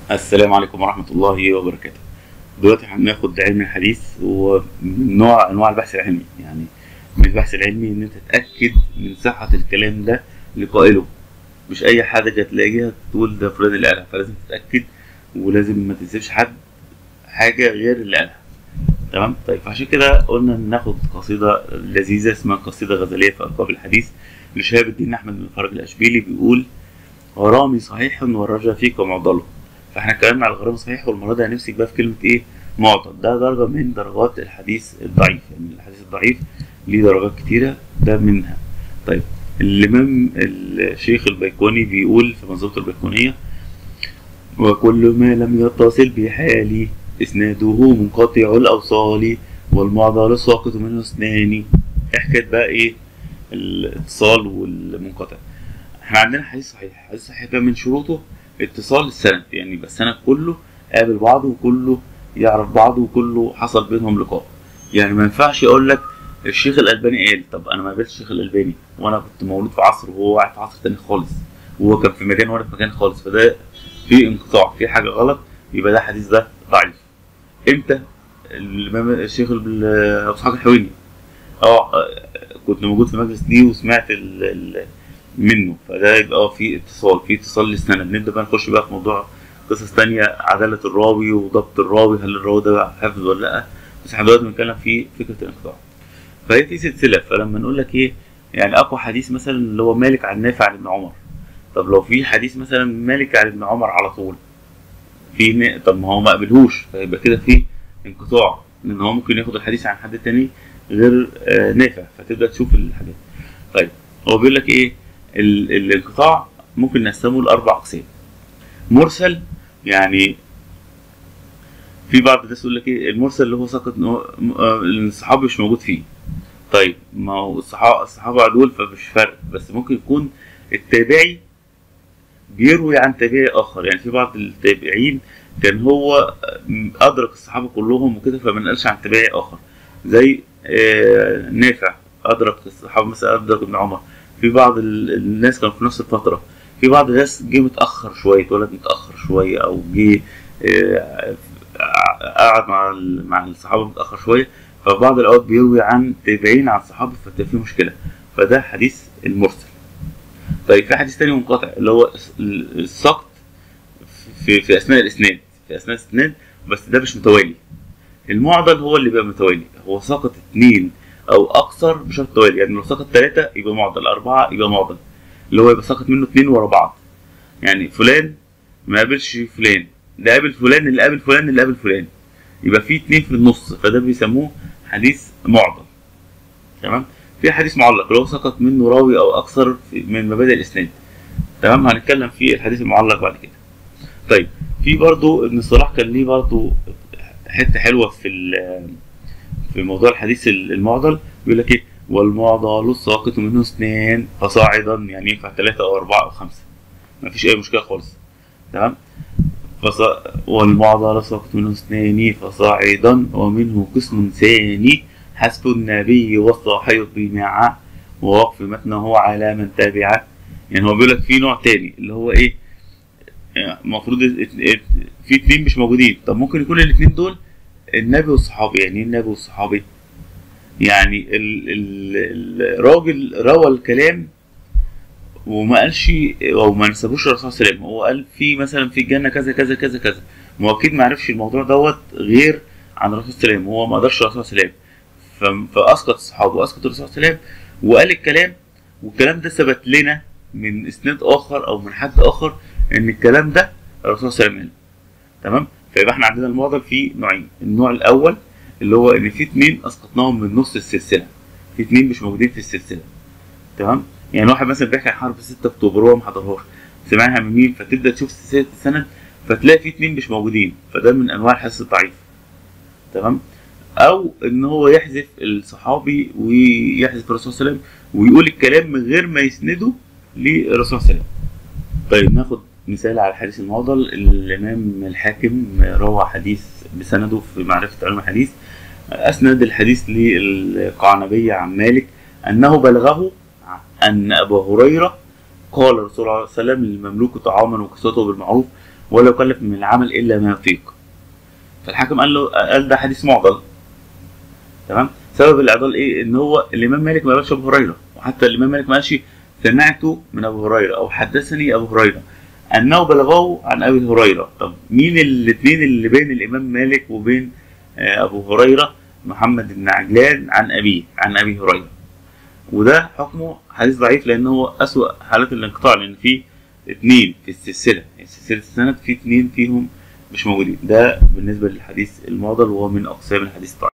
السلام عليكم ورحمة الله وبركاته دلوقتي هناخد علم الحديث ومن نوع أنواع البحث العلمي يعني من البحث العلمي إن أنت تتأكد من صحة الكلام ده لقائله مش أي حاجة تلاقيها تقول ده فلان اللي قالها فلازم تتأكد ولازم ما تنسبش حد حاجة غير اللي قالها تمام طيب عشان كده قلنا ناخد قصيدة لذيذة اسمها قصيدة غزلية في ألقاب الحديث لشهاب الدين أحمد بن فرج الأشبيلي بيقول غرامي صحيح والرجا فيك معضله فاحنا اتكلمنا على الغرام صحيح والمره دي هنمسك بقى في كلمه ايه معضل ده درجه من درجات الحديث الضعيف يعني الحديث الضعيف ليه درجات كتيره ده منها طيب الامام الشيخ البيكوني بيقول في منظومه البيكونيه وكل ما لم يتصل بحالي اسناده منقطع الاوصال والمعضل ساقط منه اثنان حكايه بقى ايه الاتصال والمنقطع احنا عندنا حديث صحيح حديث صحيح ده من شروطه اتصال السند يعني يبقى السند كله قابل بعضه وكله يعرف بعضه وكله حصل بينهم لقاء يعني ما ينفعش اقول لك الشيخ الالباني قال طب انا ما قابلتش الشيخ الالباني وانا كنت مولود في عصر وهو قاعد في عصر تاني خالص وهو كان في مكان وانا في مكان خالص فده في انقطاع في حاجه غلط يبقى ده حديث ده ضعيف امتى الامام الشيخ ابو اسحاق الحويني اه كنت موجود في مجلس دي وسمعت ال ال منه فده يبقى اه في اتصال في اتصال للسند نبدا بقى نخش بقى في موضوع قصص تانية عدالة الراوي وضبط الراوي هل الراوي ده حافظ ولا لا بس احنا دلوقتي بنتكلم في فكرة الانقطاع فهي في سلسلة فلما نقول لك ايه يعني اقوى حديث مثلا اللي هو مالك عن نافع عن ابن عمر طب لو في حديث مثلا مالك عن ابن عمر على طول في ن... طب ما هو ما قبلهوش فيبقى كده في انقطاع لان هو ممكن ياخد الحديث عن حد تاني غير آه نافع فتبدا تشوف الحاجات طيب هو بيقول لك ايه ال... الانقطاع ممكن نقسمه لاربع اقسام مرسل يعني في بعض الناس يقول لك ايه المرسل اللي هو سقط الصحابي مش موجود فيه طيب ما هو الصحابه الصحابه دول فمش فرق بس ممكن يكون التابعي بيروي عن تابعي اخر يعني في بعض التابعين كان هو ادرك الصحابه كلهم وكده فما نقلش عن تابعي اخر زي آه نافع ادرك الصحابه مثلا ادرك ابن عمر في بعض الناس كانوا في نفس الفتره في بعض الناس جه متاخر شويه اتولد متاخر شويه او جه آه قعد مع مع الصحابه متاخر شويه ففي بعض الاوقات بيروي عن تابعين عن صحابه فتبقى في مشكله فده حديث المرسل طيب في حديث تاني منقطع اللي هو السقط في في اثناء الاسناد في اثناء الاسناد بس ده مش متوالي المعضل هو اللي بيبقى متوالي هو سقط اثنين او اكثر بشرط توالي يعني لو سقط ثلاثه يبقى معضل اربعه يبقى معضل اللي هو يبقى سقط منه اثنين ورا بعض يعني فلان ما قابلش فلان ده قابل فلان اللي قابل فلان اللي قابل فلان يبقى في اتنين في النص فده بيسموه حديث معضل تمام في حديث معلق اللي هو سقط منه راوي او اكثر من مبادئ الاسناد تمام هنتكلم في الحديث المعلق بعد كده طيب في برضو ابن الصلاح كان ليه برضو حته حلوه في في موضوع الحديث المعضل بيقول لك ايه والمعضل الساقط منه اثنين فصاعدا يعني ينفع ثلاثة أو أربعة أو خمسة مفيش أي مشكلة خالص تمام فص... والمعضل ساقط منه اثنين فصاعدا ومنه قسم ثاني حسب النبي والصحيح معه ووقف متنه على من تابعه يعني هو بيقول لك في نوع تاني اللي هو ايه المفروض في اتنين مش موجودين طب ممكن يكون الاتنين دول النبي والصحابي يعني ايه النبي والصحابي يعني ال ال الراجل روى الكلام وما قالش او ما نسبوش للرسول صلى الله عليه وسلم هو قال في مثلا في الجنه كذا كذا كذا كذا ما هو اكيد ما عرفش الموضوع دوت غير عن الرسول صلى الله عليه وسلم هو ما قدرش الرسول صلى الله عليه وسلم فاسقط الصحابه واسقط الرسول صلى الله عليه وسلم وقال الكلام والكلام ده ثبت لنا من اسناد اخر او من حد اخر ان الكلام ده الرسول صلى الله عليه وسلم تمام فيبقى احنا عندنا المعضل فيه نوعين النوع الاول اللي هو ان في اتنين اسقطناهم من نص السلسله في اتنين مش موجودين في السلسله تمام يعني واحد مثلا بيحكي عن حرب 6 اكتوبر هو ما حضرهاش سمعها من مين فتبدا تشوف سلسله السند فتلاقي في اتنين مش موجودين فده من انواع الحديث الضعيف تمام او ان هو يحذف الصحابي ويحذف الرسول صلى الله عليه وسلم ويقول الكلام من غير ما يسنده للرسول صلى الله عليه وسلم طيب ناخد مثال على الحديث المعضل الامام الحاكم روى حديث بسنده في معرفه علوم الحديث اسند الحديث للقعنبي عن مالك انه بلغه ان ابا هريره قال الرسول صلى الله عليه وسلم للمملوك طعاما وكسوته بالمعروف ولا يكلف من العمل الا ما يطيق فالحاكم قال له قال ده حديث معضل تمام سبب الاعضال ايه ان هو الامام مالك ما قالش ابو هريره وحتى الامام مالك ما قالش سمعت من ابو هريره او حدثني ابو هريره انه بلغه عن ابي هريره طب مين الاثنين اللي بين الامام مالك وبين آه، ابو هريره محمد بن عجلان عن ابيه عن ابي هريره وده حكمه حديث ضعيف لان هو اسوأ حالات الانقطاع لان في اثنين في السلسله سلسله السند في اثنين فيهم مش موجودين ده بالنسبه للحديث المعضل وهو من اقسام الحديث الضعيف